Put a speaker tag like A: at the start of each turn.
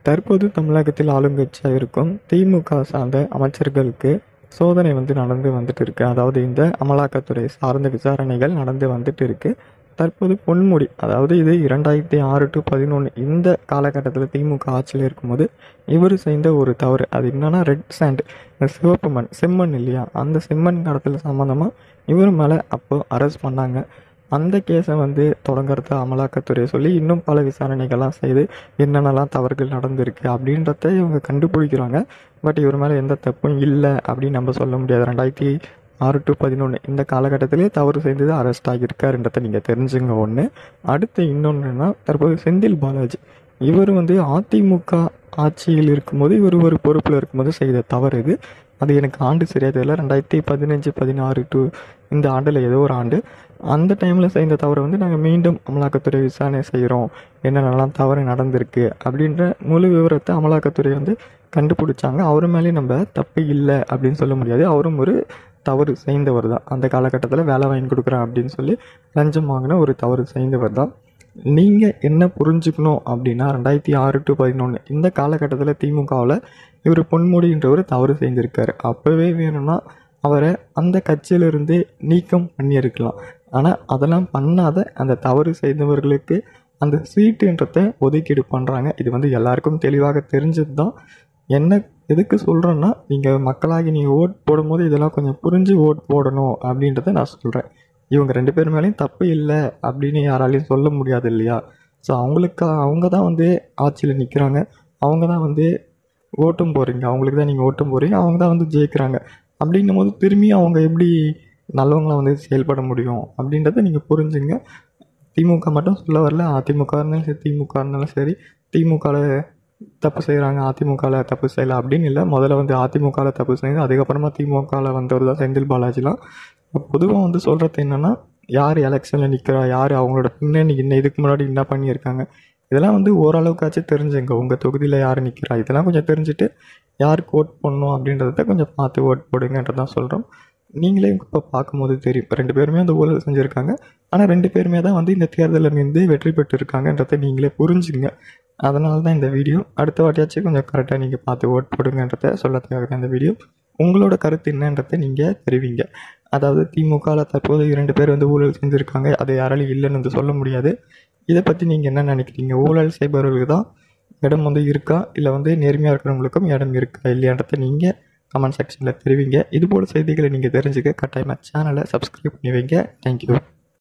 A: தற்போது தமிழகத்தில் ஆளுங்கட்சியாக இருக்கும் திமுக சார்ந்த அமைச்சர்களுக்கு சோதனை வந்து நடந்து வந்துட்டு இருக்கு அதாவது இந்த அமலாக்கத்துறை சார்ந்த விசாரணைகள் நடந்து வந்துட்டு இருக்கு தற்போது பொன்முடி அதாவது இது இரண்டாயிரத்தி ஆறு டு பதினொன்று இந்த காலகட்டத்தில் திமுக ஆட்சியில் இருக்கும்போது இவர் செய்த ஒரு தவறு அது என்னன்னா ரெட் சாண்ட் இந்த சிவப்பு மண் செம்மண் இல்லையா அந்த செம்மண் கடத்தல் சம்மந்தமாக இவர் மேலே அப்போ அரெஸ்ட் பண்ணாங்க அந்த கேஸை வந்து தொடங்குறத அமலாக்கத்துறை சொல்லி இன்னும் பல விசாரணைகள்லாம் செய்து என்னென்னலாம் தவறுகள் நடந்திருக்கு அப்படின்றத இவங்க கண்டுபிடிக்கிறாங்க பட் இவர் மேலே எந்த தப்பும் இல்லை அப்படின்னு நம்ம சொல்ல முடியாது ரெண்டாயிரத்தி ஆறு டு பதினொன்று இந்த காலகட்டத்திலே தவறு செய்தது அரெஸ்ட் ஆகியிருக்காருன்றதை நீங்கள் தெரிஞ்சுங்க ஒன்று அடுத்து இன்னொன்றுனா தற்போது செந்தில் பாலாஜி இவர் வந்து அதிமுக ஆட்சியில் இருக்கும்போது இவர் ஒரு பொறுப்பில் இருக்கும்போது செய்த தவறு இது அது எனக்கு ஆண்டு சரியாக தெரியல ரெண்டாயிரத்தி பதினஞ்சு பதினாறு டு இந்த ஆண்டில் ஏதோ ஒரு ஆண்டு அந்த டைமில் செய்த தவறை வந்து நாங்கள் மீண்டும் அமலாக்கத்துறை விசாரணை செய்கிறோம் என்னென்னலாம் தவறு நடந்திருக்கு அப்படின்ற முழு விவரத்தை அமலாக்கத்துறை வந்து கண்டுபிடிச்சாங்க அவர் மேலேயும் நம்ம தப்பு இல்லை அப்படின்னு சொல்ல முடியாது அவரும் ஒரு தவறு செய்தவர் தான் அந்த காலகட்டத்தில் வேலை வாங்கி கொடுக்குறேன் அப்படின்னு சொல்லி லஞ்சம் வாங்கின ஒரு தவறு செய்தவர் தான் நீங்கள் என்ன புரிஞ்சுக்கணும் அப்படின்னா ரெண்டாயிரத்தி ஆறு டு பதினொன்று இந்த காலகட்டத்தில் திமுகவில் இவர் பொன்முடின்றவர் தவறு செஞ்சுருக்காரு அப்போவே வேணும்னா அவரை அந்த கட்சியிலிருந்து நீக்கம் பண்ணியிருக்கலாம் ஆனால் அதெல்லாம் பண்ணாத அந்த தவறு செய்தவர்களுக்கு அந்த சீட்டுன்றத ஒதுக்கீடு பண்ணுறாங்க இது வந்து எல்லாருக்கும் தெளிவாக தெரிஞ்சது தான் என்ன எதுக்கு சொல்கிறேன்னா நீங்கள் மக்களாகி நீங்கள் ஓட் போடும்போது இதெல்லாம் கொஞ்சம் புரிஞ்சு ஓட் போடணும் அப்படின்றத நான் சொல்கிறேன் இவங்க ரெண்டு பேர் மேலேயும் தப்பு இல்லை அப்படின்னு யாராலையும் சொல்ல முடியாது இல்லையா ஸோ அவங்களுக்கு அவங்க தான் வந்து ஆட்சியில் நிற்கிறாங்க அவங்க தான் வந்து ஓட்டும் போகிறீங்க அவங்களுக்கு தான் நீங்கள் ஓட்டும் போகிறீங்க அவங்க தான் வந்து ஜெயிக்கிறாங்க அப்படின்னும் போது திரும்பி அவங்க எப்படி நல்லவங்களா வந்து செயல்பட முடியும் அப்படின்றத நீங்கள் புரிஞ்சுங்க திமுக மட்டும் சொல்ல வரல அதிமுக இருந்தாலும் சரி திமுக இருந்தாலும் சரி திமுகவில் தப்பு செய்கிறாங்க அதிமுகவில் தப்பு செய்யலை அப்படின்னு இல்லை முதல்ல வந்து அதிமுகவில் தப்பு செய்யுது அதுக்கப்புறமா திமுகவில் வந்தவர் தான் செந்தில் பாலாஜிலாம் பொதுவாக வந்து சொல்கிறது என்னென்னா யார் எலெக்ஷனில் நிற்கிறா யார் அவங்களோட பின்னணி என்ன இதுக்கு முன்னாடி என்ன பண்ணியிருக்காங்க இதெல்லாம் வந்து ஓரளவுக்காச்சும் தெரிஞ்சுங்க உங்கள் தொகுதியில் யார் நிற்கிறா இதெல்லாம் கொஞ்சம் தெரிஞ்சுட்டு யாருக்கு ஓட் பண்ணணும் அப்படின்றத கொஞ்சம் பார்த்து ஓட் போடுங்கன்றதான் சொல்கிறோம் நீங்களே இப்போ பார்க்கும்போது தெரியும் இப்போ ரெண்டு பேருமே அந்த ஊழல் செஞ்சுருக்காங்க ஆனால் ரெண்டு பேருமே தான் வந்து இந்த தேர்தலில் நின்று வெற்றி பெற்றிருக்காங்கன்றதை நீங்களே புரிஞ்சுங்க அதனால தான் இந்த வீடியோ அடுத்த வாட்டியாச்சும் கொஞ்சம் கரெக்டாக நீங்கள் பார்த்து ஓட் போடுங்கன்றத சொல்லத்துக்காக தான் இந்த வீடியோ உங்களோட கருத்து என்னன்றதை நீங்கள் தெரிவிங்க அதாவது திமுகவில் தற்போது இரண்டு பேர் வந்து ஊழல் செஞ்சுருக்காங்க அதை யாராலையும் இல்லைன்னு வந்து சொல்ல முடியாது இதை பற்றி நீங்கள் என்ன நினைக்கிறீங்க ஊழல் செய்பவர்களுக்கு தான் இடம் வந்து இருக்கா இல்லை வந்து நேர்மையாக இருக்கிறவங்களுக்கும் இடம் இருக்கா இல்லையான்றதை நீங்கள் கமெண்ட் செக்ஷனில் தெரிவிங்க இதுபோல் செய்திகளை நீங்கள் தெரிஞ்சுக்க கட்டாயமாக சேனலை சப்ஸ்கிரைப் பண்ணி வைங்க தேங்க்யூ